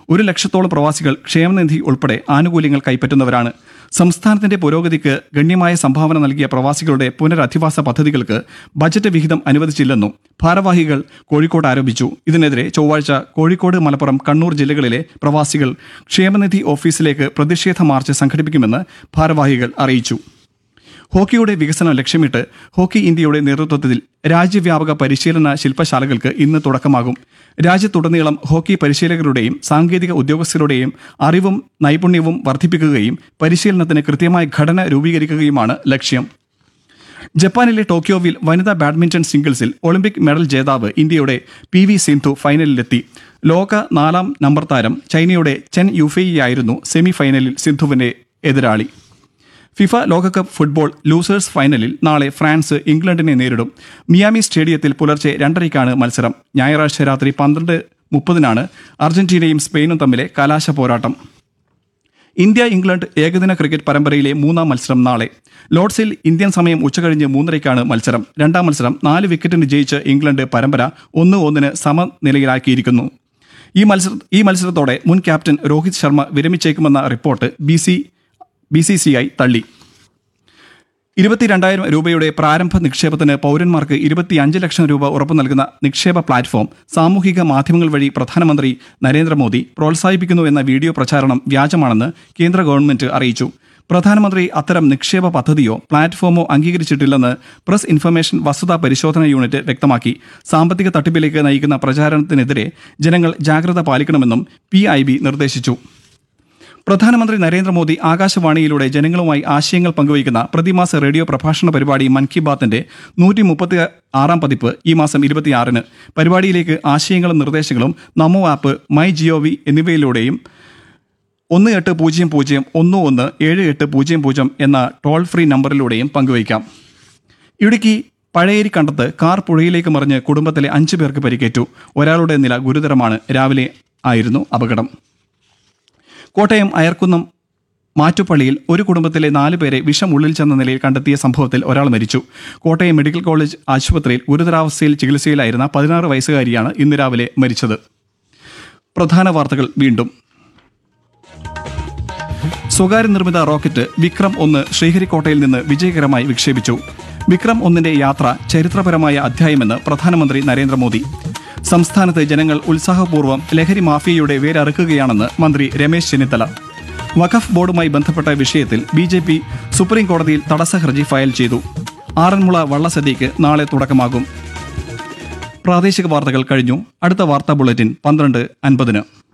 ഒരു ലക്ഷത്തോളം പ്രവാസികൾ ക്ഷേമനിധി ഉൾപ്പെടെ ആനുകൂല്യങ്ങൾ കൈപ്പറ്റുന്നവരാണ് സംസ്ഥാനത്തിന്റെ പുരോഗതിക്ക് ഗണ്യമായ സംഭാവന നൽകിയ പ്രവാസികളുടെ പുനരധിവാസ പദ്ധതികൾക്ക് ബജറ്റ് വിഹിതം അനുവദിച്ചില്ലെന്നും ഭാരവാഹികൾ കോഴിക്കോട് ആരോപിച്ചു ഇതിനെതിരെ ചൊവ്വാഴ്ച കോഴിക്കോട് മലപ്പുറം കണ്ണൂർ ജില്ലകളിലെ പ്രവാസികൾ ക്ഷേമനിധി ഓഫീസിലേക്ക് പ്രതിഷേധ മാർച്ച് സംഘടിപ്പിക്കുമെന്ന് ഭാരവാഹികൾ അറിയിച്ചു ഹോക്കിയുടെ വികസനം ലക്ഷ്യമിട്ട് ഹോക്കി ഇന്ത്യയുടെ നേതൃത്വത്തിൽ രാജ്യവ്യാപക പരിശീലന ശില്പശാലകൾക്ക് ഇന്ന് തുടക്കമാകും രാജ്യത്തുടനീളം ഹോക്കി പരിശീലകരുടെയും സാങ്കേതിക ഉദ്യോഗസ്ഥരുടെയും അറിവും നൈപുണ്യവും വർദ്ധിപ്പിക്കുകയും പരിശീലനത്തിന് കൃത്യമായ ഘടന രൂപീകരിക്കുകയുമാണ് ലക്ഷ്യം ജപ്പാനിലെ ടോക്കിയോവിൽ വനിതാ ബാഡ്മിന്റൺ സിംഗിൾസിൽ ഒളിമ്പിക് മെഡൽ ജേതാവ് ഇന്ത്യയുടെ പി വി സിന്ധു ഫൈനലിലെത്തി ലോക നാലാം നമ്പർ താരം ചൈനയുടെ ചെൻ യുഫെയിയായിരുന്നു സെമി ഫൈനലിൽ സിന്ധുവിന്റെ എതിരാളി ഫിഫ ലോകകപ്പ് ഫുട്ബോൾ ലൂസേഴ്സ് ഫൈനലിൽ നാളെ ഫ്രാൻസ് ഇംഗ്ലണ്ടിനെ നേരിടും മിയാമി സ്റ്റേഡിയത്തിൽ പുലർച്ചെ രണ്ടരയ്ക്കാണ് മത്സരം ഞായറാഴ്ച രാത്രി പന്ത്രണ്ട് മുപ്പതിനാണ് അർജന്റീനയും സ്പെയിനും തമ്മിലെ കലാശ പോരാട്ടം ഇന്ത്യ ഇംഗ്ലണ്ട് ഏകദിന ക്രിക്കറ്റ് പരമ്പരയിലെ മൂന്നാം മത്സരം നാളെ ലോർഡ്സിൽ ഇന്ത്യൻ സമയം ഉച്ചകഴിഞ്ഞ് മൂന്നരയ്ക്കാണ് മത്സരം രണ്ടാം മത്സരം നാല് വിക്കറ്റിന് ജയിച്ച് ഇംഗ്ലണ്ട് പരമ്പര ഒന്ന് ഒന്നിന് സമനിലയിലാക്കിയിരിക്കുന്നു ഈ മത്സര ഈ മത്സരത്തോടെ മുൻ ക്യാപ്റ്റൻ രോഹിത് ശർമ്മ വിരമിച്ചേക്കുമെന്ന report B C B C C I തള്ളി ഇരുപത്തിരണ്ടായിരം രൂപയുടെ പ്രാരംഭ നിക്ഷേപത്തിന് പൗരന്മാർക്ക് ഇരുപത്തിയഞ്ച് ലക്ഷം രൂപ ഉറപ്പു നൽകുന്ന നിക്ഷേപ പ്ലാറ്റ്ഫോം സാമൂഹിക മാധ്യമങ്ങൾ വഴി പ്രധാനമന്ത്രി നരേന്ദ്രമോദി പ്രോത്സാഹിപ്പിക്കുന്നു എന്ന വീഡിയോ പ്രചാരണം വ്യാജമാണെന്ന് കേന്ദ്ര ഗവൺമെന്റ് അറിയിച്ചു പ്രധാനമന്ത്രി അത്തരം നിക്ഷേപ പദ്ധതിയോ പ്ലാറ്റ്ഫോമോ അംഗീകരിച്ചിട്ടില്ലെന്ന് പ്രസ് ഇൻഫർമേഷൻ വസ്തുതാ പരിശോധന യൂണിറ്റ് വ്യക്തമാക്കി സാമ്പത്തിക തട്ടിപ്പിലേക്ക് നയിക്കുന്ന പ്രചാരണത്തിനെതിരെ ജനങ്ങൾ ജാഗ്രത പാലിക്കണമെന്നും പി നിർദ്ദേശിച്ചു പ്രധാനമന്ത്രി നരേന്ദ്രമോദി ആകാശവാണിയിലൂടെ ജനങ്ങളുമായി ആശയങ്ങൾ പങ്കുവയ്ക്കുന്ന പ്രതിമാസ റേഡിയോ പ്രഭാഷണ പരിപാടി മൻ കി ബാത്തിന്റെ നൂറ്റി മുപ്പത്തി ആറാം പതിപ്പ് ഈ മാസം ഇരുപത്തിയാറിന് പരിപാടിയിലേക്ക് ആശയങ്ങളും നിർദ്ദേശങ്ങളും നമോ ആപ്പ് മൈ ജിഒവി എന്നിവയിലൂടെയും ഒന്ന് എട്ട് പൂജ്യം പൂജ്യം ഒന്ന് ഒന്ന് ഏഴ് എട്ട് പൂജ്യം പൂജ്യം എന്ന ടോൾ ഫ്രീ നമ്പറിലൂടെയും പങ്കുവയ്ക്കാം ഇടുക്കി പഴയേരി കണ്ടത്ത് കാർ പുഴയിലേക്ക് മറിഞ്ഞ് കുടുംബത്തിലെ അഞ്ചു പേർക്ക് പരിക്കേറ്റു ഒരാളുടെ നില ഗുരുതരമാണ് രാവിലെ ആയിരുന്നു അപകടം കോട്ടയം അയർക്കുന്നം മാറ്റുപള്ളിയിൽ ഒരു കുടുംബത്തിലെ നാല് പേരെ വിഷം ഉള്ളിൽ ചെന്ന നിലയിൽ കണ്ടെത്തിയ സംഭവത്തിൽ ഒരാൾ മരിച്ചു കോട്ടയം മെഡിക്കൽ കോളേജ് ആശുപത്രിയിൽ ഗുരുതരാവസ്ഥയിൽ ചികിത്സയിലായിരുന്ന പതിനാറ് വയസ്സുകാരിയാണ് ഇന്ന് രാവിലെ മരിച്ചത് പ്രധാന വാർത്തകൾ വീണ്ടും സ്വകാര്യ നിർമ്മിത റോക്കറ്റ് വിക്രം ഒന്ന് ശ്രീഹരിക്കോട്ടയിൽ നിന്ന് വിജയകരമായി വിക്ഷേപിച്ചു വിക്രം ഒന്നിന്റെ യാത്ര ചരിത്രപരമായ അധ്യായമെന്ന് പ്രധാനമന്ത്രി നരേന്ദ്രമോദി സംസ്ഥാനത്ത് ജനങ്ങൾ ഉത്സാഹപൂർവ്വം ലഹരി മാഫിയയുടെ വേരറുക്കുകയാണെന്ന് മന്ത്രി രമേശ് ചെന്നിത്തല വഖഫ് ബോർഡുമായി ബന്ധപ്പെട്ട വിഷയത്തിൽ ബി ജെ പി സുപ്രീം കോടതിയിൽ തടസ്സ ഹർജി ഫയൽ ചെയ്തു ആറന്മുള വള്ളസദ്യയ്ക്ക് നാളെ തുടക്കമാകും പ്രാദേശിക വാർത്തകൾ കഴിഞ്ഞു അടുത്ത വാർത്താ ബുള്ളറ്റിൻ പന്ത്രണ്ട് അൻപതിന്